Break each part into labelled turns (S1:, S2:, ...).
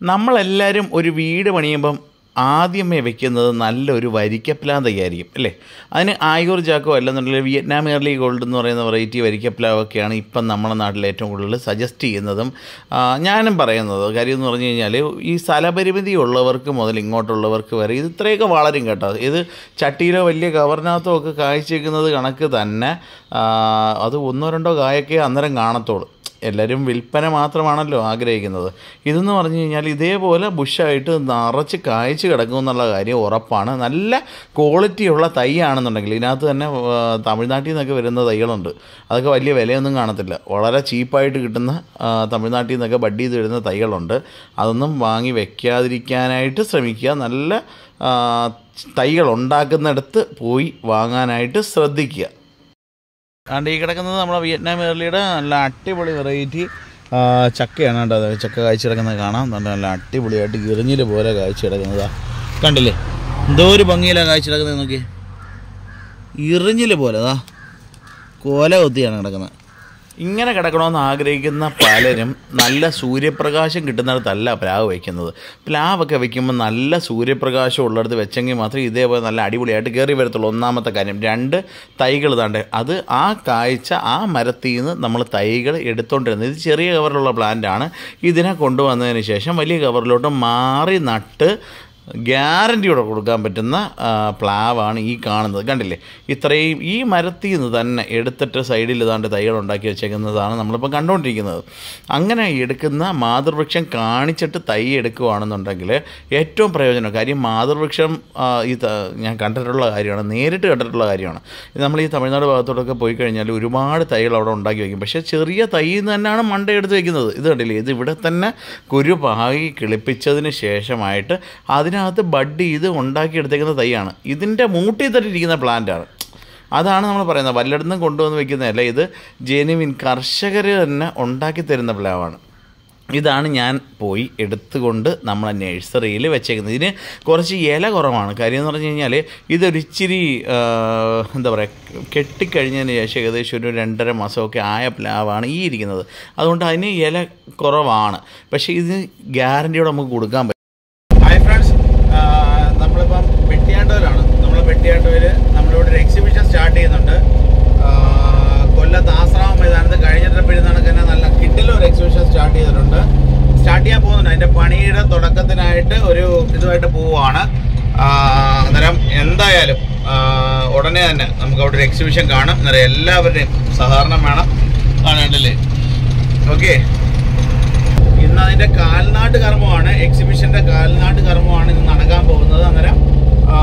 S1: നമ്മളെല്ലാവരും ഒരു വീട് പണിയുമ്പം ആദ്യമേ വെക്കുന്നത് നല്ലൊരു വരിക്കപ്ലാവ് തയ്യായിരിക്കും അല്ലേ അതിന് ആയൂർ ജാക്കോ അല്ലെന്നുണ്ടെങ്കിൽ വിയറ്റ്നാം എയർലി ഗോൾഡ് എന്ന് പറയുന്ന വെറൈറ്റി വരിക്കപ്ലാവൊക്കെയാണ് ഇപ്പം നമ്മുടെ നാട്ടിൽ ഏറ്റവും കൂടുതൽ സജസ്റ്റ് ചെയ്യുന്നതും ആ, ഞാനും പറയുന്നത് കാര്യം എന്ന് പറഞ്ഞു കഴിഞ്ഞാൽ ഈ സ്ഥലപരിമിതി ഉള്ളവർക്ക് മുതൽ ഇങ്ങോട്ടുള്ളവർക്ക് വരെ ഇത് ഇത്രയൊക്കെ വളരും കേട്ടോ ഇത് ചട്ടിയിലോ വലിയ കവറിനകത്തോ ഒക്കെ കായ്ച്ചേക്കുന്നത് കണക്ക് തന്നെ ആ, അത് ഒന്നോ രണ്ടോ കായൊക്കെ അന്നേരം കാണത്തുള്ളൂ എല്ലാവരും വിൽപ്പന മാത്രമാണല്ലോ ആഗ്രഹിക്കുന്നത് ഇതെന്ന് പറഞ്ഞു കഴിഞ്ഞാൽ ഇതേപോലെ ബുഷായിട്ട് നിറച്ച് കായ്ച്ച് കിടക്കും എന്നുള്ള കാര്യം ഉറപ്പാണ് നല്ല ക്വാളിറ്റിയുള്ള തൈ ആണെന്നുണ്ടെങ്കിൽ ഇതിനകത്ത് തന്നെ ആ, തമിഴ്നാട്ടിൽ നിന്നൊക്കെ വരുന്ന തൈകളുണ്ട് അതൊക്കെ വലിയ വിലയൊന്നും കാണത്തില്ല വളരെ ചീപ്പായിട്ട് കിട്ടുന്ന ആ, തമിഴ്നാട്ടിൽ നിന്നൊക്കെ ബഡ് ചെയ്ത് വരുന്ന തൈകളുണ്ട് അതൊന്നും വാങ്ങി വെക്കാതിരിക്കാനായിട്ട് ശ്രമിക്കുക നല്ല ആ, തൈകൾ ഉണ്ടാക്കുന്നിടത്ത് പോയി വാങ്ങാനായിട്ട് ശ്രദ്ധിക്കുക ആണ്ട് ഈ കിടക്കുന്നത് നമ്മുടെ വിയറ്റ്നാം ഏർലിയുടെ നല്ല അടിപൊളി വെറൈറ്റി ചക്കയാണ് കേട്ടോ അത് ചക്ക കാഴ്ച കിടക്കുന്നത് കാണാം നല്ല നല്ല അടിപൊളിയായിട്ട് ഇറിഞ്ഞില് പോലെ കാഴ്ച കിടക്കുന്നതാ കണ്ടില്ലേ എന്തോ ഒരു ഭംഗിയിലാണ് കാഴ്ച കിടക്കുന്നത് നോക്കി ഇറിഞ്ഞില് പോലെ അതാ കോല കൊത്തിയാണ് കിടക്കുന്നത് ഇങ്ങനെ കിടക്കണമെന്ന് ആഗ്രഹിക്കുന്ന പലരും നല്ല സൂര്യപ്രകാശം കിട്ടുന്നിടത്തല്ല പ്ലാവ് വയ്ക്കുന്നത് പ്ലാവൊക്കെ വെക്കുമ്പോൾ നല്ല സൂര്യപ്രകാശം ഉള്ളിടത്ത് വെച്ചെങ്കിൽ മാത്രമേ ഇതേപോലെ നല്ല അടിപൊളിയായിട്ട് കയറി വരത്തുള്ളൂ ഒന്നാമത്തെ കാര്യം രണ്ട് തൈകൾ താണ്ട് അത് ആ കാഴ്ച ആ മരത്തിൽ നിന്ന് നമ്മൾ തൈകൾ എടുത്തുകൊണ്ടിരുന്നത് ഇത് ചെറിയ കവറിലുള്ള പ്ലാന്റാണ് ഇതിനെ കൊണ്ടുവന്നതിന് ശേഷം വലിയ കവറിലോട്ട് മാറി നട്ട് ഗ്യാരൻറ്റിയോടെ കൊടുക്കാൻ പറ്റുന്ന ആ, പ്ലാവാണ് ഈ കാണുന്നത് കണ്ടില്ലേ ഇത്രയും ഈ മരത്തിൽ നിന്ന് തന്നെ എടുത്തിട്ട് സൈഡിൽ ഇതാണ്ട് തൈകൾ ഉണ്ടാക്കി വെച്ചേക്കുന്നതാണ് നമ്മളിപ്പോൾ കണ്ടുകൊണ്ടിരിക്കുന്നത് അങ്ങനെ എടുക്കുന്ന മാതൃവൃക്ഷം കാണിച്ചിട്ട് തൈ എടുക്കുകയാണെന്നുണ്ടെങ്കിൽ ഏറ്റവും പ്രയോജനം കാര്യം മാതൃവൃക്ഷം ആ, ഈ ത- ഞാൻ കണ്ടിട്ടുള്ള കാര്യമാണ് നേരിട്ട് കണ്ടിട്ടുള്ള കാര്യമാണ് ഇത് നമ്മൾ ഈ തമിഴ്നാട് ഭാഗത്തോടൊക്കെ പോയി കഴിഞ്ഞാൽ ഒരുപാട് തൈകൾ അവിടെ ഉണ്ടാക്കി വയ്ക്കും പക്ഷേ ചെറിയ തൈയിൽ നിന്ന് തന്നെയാണ് മണ്ട എടുത്ത് വെക്കുന്നത് ഇത് കണ്ടില്ലേ ഇത് ഇവിടെ തന്നെ കുരു പാകി കിളിപ്പിച്ചതിന് ശേഷമായിട്ട് അതിനകത്ത് ബഡ് ചെയ്ത് ഉണ്ടാക്കിയെടുത്തേക്കുന്ന തൈയാണ് ഇതിൻ്റെ മൂട്ടിൽ തന്നെ ഇരിക്കുന്ന പ്ലാന്റാണ് അതാണ് നമ്മൾ പറയുന്നത് വല്ലയിടത്തും കൊണ്ടുവന്ന് വെക്കുന്നതല്ല ഇത് ജെനുവിൻ കർഷകർ തന്നെ ഉണ്ടാക്കി തരുന്ന പ്ലാവാണ് ഇതാണ് ഞാൻ പോയി എടുത്തുകൊണ്ട് നമ്മളെ നഴ്സറിയിൽ വെച്ചേക്കുന്നത് ഇതിന് കുറച്ച് ഇല കുറവാണ് കാര്യം എന്ന് പറഞ്ഞു കഴിഞ്ഞാൽ ഇതൊരിച്ചിരി ആ, എന്താ പറയുക കെട്ടിക്കഴിഞ്ഞതിന് ശേഷം ഏകദേശം ഒരു രണ്ടര മാസമൊക്കെ ആയ പ്ലാവാണ് ഈ ഇരിക്കുന്നത് അതുകൊണ്ട് അതിന് ഇല കുറവാണ് പക്ഷേ ഇത് ഗ്യാരൻറ്റിയോടെ നമുക്ക് കൊടുക്കാൻ പറ്റും ഹായ് ഫ്രണ്ട്സ് നമ്മളിപ്പം വെട്ടിയാണ്ടൂരാണ് നമ്മൾ വെട്ടിയാണ്ടൂര് നമ്മളിവിടെ ഒരു എക്സിബിഷൻ സ്റ്റാർട്ട് ചെയ്യുന്നുണ്ട് ആ, കൊല്ലത്ത് ആശ്രാമ മൈതാനത്ത് കഴിഞ്ഞ ട്രിപ്പ് ഇരുന്നാണ് തന്നെ നല്ല കിട്ടിലും ഒരു എക്സിബിഷൻ സ്റ്റാർട്ട് ചെയ്തിട്ടുണ്ട് സ്റ്റാർട്ട് ചെയ്യാൻ പോകുന്നുണ്ട് അതിൻ്റെ പണിയുടെ തുടക്കത്തിനായിട്ട് ഒരു ഇതുമായിട്ട് പോവുകയാണ് ആ, അന്നേരം എന്തായാലും ആ, ഉടനെ തന്നെ നമുക്ക് അവിടെ ഒരു എക്സിബിഷൻ കാണാം അന്നേരം എല്ലാവരുടെയും സഹകരണം വേണം കാണേണ്ടല്ലേ ഓക്കെ ഇന്ന് അതിന്റെ കാൽനാട്ട് കർമ്മമാണ് എക്സിബിഷന്റെ കാൽനാട്ട് കർമ്മമാണ് ഇന്ന് നടക്കാൻ പോകുന്നത് അന്നേരം ആ,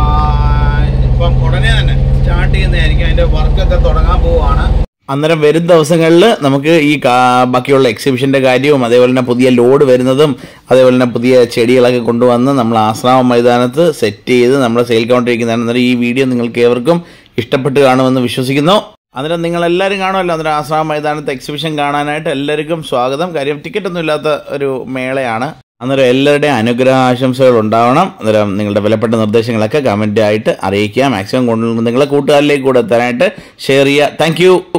S1: ഇപ്പം ഉടനെ തന്നെ സ്റ്റാർട്ട് ചെയ്യുന്നതായിരിക്കും അതിന്റെ വർക്കൊക്കെ തുടങ്ങാൻ പോവുകയാണ് അന്നേരം വരും ദിവസങ്ങളിൽ നമുക്ക് ഈ കാ- ബാക്കിയുള്ള എക്സിബിഷന്റെ കാര്യവും അതേപോലെ തന്നെ പുതിയ ലോഡ് വരുന്നതും അതേപോലെ തന്നെ പുതിയ ചെടികളൊക്കെ കൊണ്ടുവന്ന് നമ്മൾ ആശ്രാമ മൈതാനത്ത് സെറ്റ് ചെയ്ത് നമ്മൾ സെയിൽ കൗണ്ടിരിക്കുന്നതാണ് അന്നേരം ഈ വീഡിയോ നിങ്ങൾക്ക് ഏവർക്കും ഇഷ്ടപ്പെട്ട് കാണുമെന്ന് വിശ്വസിക്കുന്നു അന്നേരം നിങ്ങൾ എല്ലാവരും കാണുമല്ലോ അന്നേരം ആശ്രാമ മൈതാനത്ത് എക്സിബിഷൻ കാണാനായിട്ട് എല്ലാവർക്കും സ്വാഗതം കാര്യം ടിക്കറ്റ് ഒന്നും ഇല്ലാത്ത ഒരു മേളയാണ് അന്നേരം എല്ലാവരുടെയും അനുഗ്രഹ ആശംസകൾ ഉണ്ടാവണം അന്നേരം നിങ്ങളുടെ വിലപ്പെട്ട നിർദ്ദേശങ്ങളൊക്കെ കമൻ്റ് ആയിട്ട് അറിയിക്കുക മാക്സിമം കൊണ്ട് നിങ്ങളെ കൂട്ടുകാരിലേക്ക് കൂടെ എത്താനായിട്ട് ഷെയർ ചെയ്യുക താങ്ക്